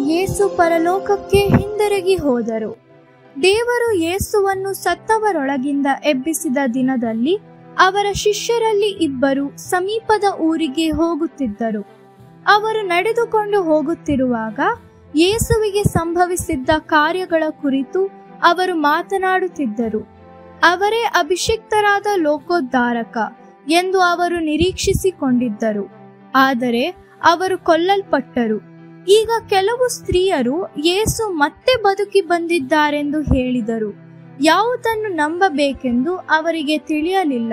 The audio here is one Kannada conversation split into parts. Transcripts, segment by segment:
ಯೇಸು ಪರಲೋಕಕ್ಕೆ ಹಿಂದಿರುಗಿ ಹೋದರು ದೇವರು ಯೇಸುವನ್ನು ಸತ್ತವರೊಳಗಿಂದ ಎಬ್ಬಿಸಿದ ದಿನದಲ್ಲಿ ಅವರ ಶಿಷ್ಯರಲ್ಲಿ ಇಬ್ಬರು ಸಮೀಪದ ಊರಿಗೆ ಹೋಗುತ್ತಿದ್ದರು ಅವರು ನಡೆದುಕೊಂಡು ಹೋಗುತ್ತಿರುವಾಗ ಯೇಸುವಿಗೆ ಸಂಭವಿಸಿದ್ದ ಕಾರ್ಯಗಳ ಕುರಿತು ಅವರು ಮಾತನಾಡುತ್ತಿದ್ದರು ಅವರೇ ಅಭಿಷಿಕ್ತರಾದ ಲೋಕೋದ್ಧಾರಕ ಎಂದು ಅವರು ನಿರೀಕ್ಷಿಸಿಕೊಂಡಿದ್ದರು ಆದರೆ ಅವರು ಕೊಲ್ಲಲ್ಪಟ್ಟರು ಈಗ ಕೆಲವು ಸ್ತ್ರೀಯರು ಯೇಸು ಮತ್ತೆ ಬದುಕಿ ಬಂದಿದ್ದಾರೆಂದು ಹೇಳಿದರು ಯಾವುದನ್ನು ನಂಬಬೇಕೆಂದು ಅವರಿಗೆ ತಿಳಿಯಲಿಲ್ಲ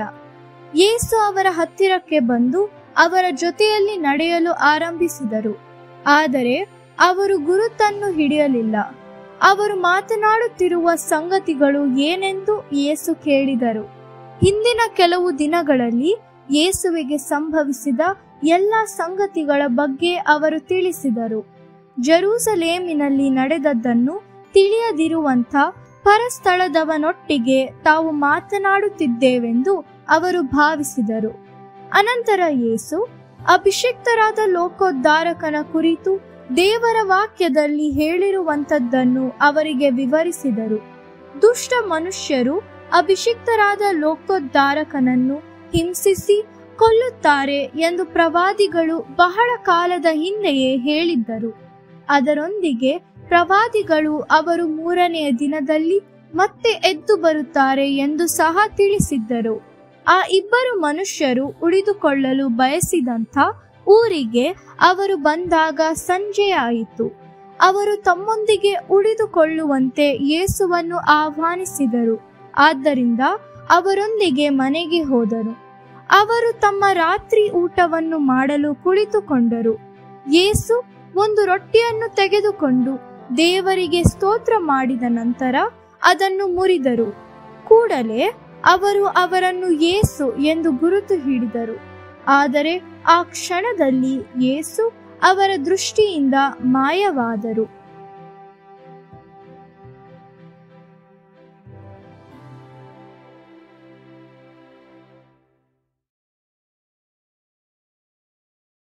ಯೇಸು ಅವರ ಹತ್ತಿರಕ್ಕೆ ಬಂದು ಅವರ ಜೊತೆಯಲ್ಲಿ ನಡೆಯಲು ಆರಂಭಿಸಿದರು ಆದರೆ ಅವರು ಗುರುತನ್ನು ಹಿಡಿಯಲಿಲ್ಲ ಅವರು ಮಾತನಾಡುತ್ತಿರುವ ಸಂಗತಿಗಳು ಏನೆಂದು ಯೇಸು ಕೇಳಿದರು ಹಿಂದಿನ ಕೆಲವು ದಿನಗಳಲ್ಲಿ ಯೇಸುವಿಗೆ ಸಂಭವಿಸಿದ ಎಲ್ಲ ಸಂಗತಿಗಳ ಬಗ್ಗೆ ಅವರು ತಿಳಿಸಿದರು ಜೆರೂಸಲೇಮಿನಲ್ಲಿ ನಡೆದದ್ದನ್ನು ತಿಳಿಯದಿರುವಂಥ ಪರಸ್ಥಳದವನೊಟ್ಟಿಗೆ ತಾವು ಮಾತನಾಡುತ್ತಿದ್ದೇವೆಂದು ಅವರು ಭಾವಿಸಿದರು ಅನಂತರ ಯೇಸು ಅಭಿಷಿಕ್ತರಾದ ಲೋಕೋದ್ಧಾರಕನ ಕುರಿತು ದೇವರ ವಾಕ್ಯದಲ್ಲಿ ಹೇಳಿರುವಂಥದ್ದನ್ನು ಅವರಿಗೆ ವಿವರಿಸಿದರು ದುಷ್ಟ ಮನುಷ್ಯರು ಅಭಿಷಿಕ್ತರಾದ ಲೋಕೋದ್ಧಾರಕನನ್ನು ಹಿಂಸಿಸಿ ಕೊಲ್ಲುತ್ತಾರೆ ಎಂದು ಪ್ರವಾದಿಗಳು ಬಹಳ ಕಾಲದ ಹಿಂದೆಯೇ ಹೇಳಿದ್ದರು ಅದರೊಂದಿಗೆ ಪ್ರವಾದಿಗಳು ಅವರು ಮೂರನೆಯ ದಿನದಲ್ಲಿ ಮತ್ತೆ ಎದ್ದು ಬರುತ್ತಾರೆ ಎಂದು ಸಹ ತಿಳಿಸಿದ್ದರು ಆ ಇಬ್ಬರು ಮನುಷ್ಯರು ಉಳಿದುಕೊಳ್ಳಲು ಬಯಸಿದಂಥ ಊರಿಗೆ ಅವರು ಬಂದಾಗ ಸಂಜೆಯಾಯಿತು ಅವರು ತಮ್ಮೊಂದಿಗೆ ಉಳಿದುಕೊಳ್ಳುವಂತೆ ಯೇಸುವನ್ನು ಆಹ್ವಾನಿಸಿದರು ಆದ್ದರಿಂದ ಅವರೊಂದಿಗೆ ಮನೆಗೆ ಹೋದರು ಅವರು ತಮ್ಮ ರಾತ್ರಿ ಊಟವನ್ನು ಮಾಡಲು ಕುಳಿತುಕೊಂಡರು ಯೇಸು ಒಂದು ರೊಟ್ಟಿಯನ್ನು ತೆಗೆದುಕೊಂಡು ದೇವರಿಗೆ ಸ್ತೋತ್ರ ಮಾಡಿದ ನಂತರ ಅದನ್ನು ಮುರಿದರು ಕೂಡಲೇ ಅವರು ಅವರನ್ನು ಯೇಸು ಎಂದು ಗುರುತು ಹಿಡಿದರು ಆದರೆ ಆ ಕ್ಷಣದಲ್ಲಿ ಯೇಸು ಅವರ ದೃಷ್ಟಿಯಿಂದ ಮಾಯವಾದರು